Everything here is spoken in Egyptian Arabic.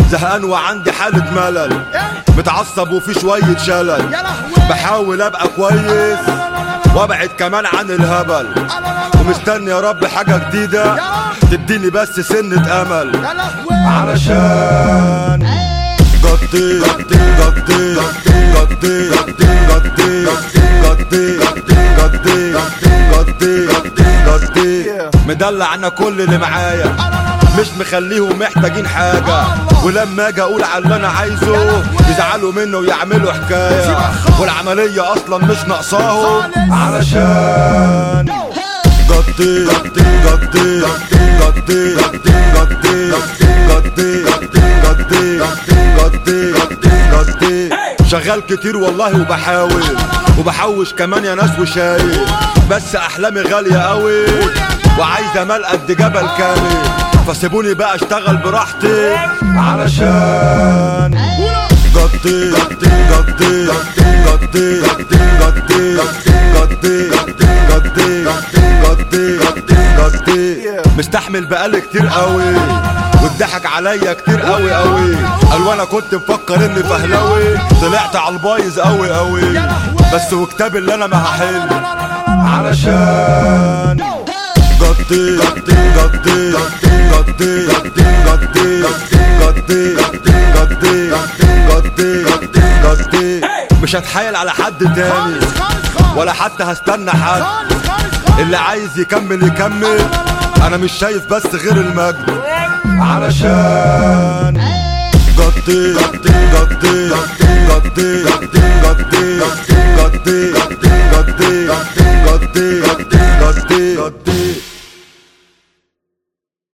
زهقان وعندي حالة ملل متعصب وفي شوية شلل بحاول ابقى كويس وابعد كمان عن الهبل ومستني يا رب حاجة جديدة تديني بس سنة امل علشان قضي قضي قضي قضي قضي قضي قضي قضي قضي مدلع انا كل اللي معايا مش مخليهم محتاجين حاجة ولما اجي اقول على اللي انا عايزه يزعلوا منه ويعملوا حكاية والعملية اصلا مش ناقصاهم علشان قضي قضي قضي قضي قضي قضي قضي قضي قضي شغال كتير والله وبحاول وبحوش كمان يا ناس وشايل بس احلامي غالية قوي وعايزة مال قد جبل كامل فسيبوني بقى اشتغل براحتي علشان قضي قضي قضي قضي قضي قضي قضي قضي قضي مستحمل بقالي كتير قوي واتضحك عليا كتير قوي قوي قال وانا كنت مفكر اني فهلاوي طلعت على البايظ قوي قوي بس وكتاب اللي انا ما هحل علشان قضي قضي قضي قضي قضي قضي قضي قضي قضي مش هتحايل على حد تاني ولا حتى هستنى حد اللي عايز يكمل يكمل انا مش شايف بس غير المجد علشان قضي قضي قضي قضي قضي قضي قضي قضي قضي قضي قضي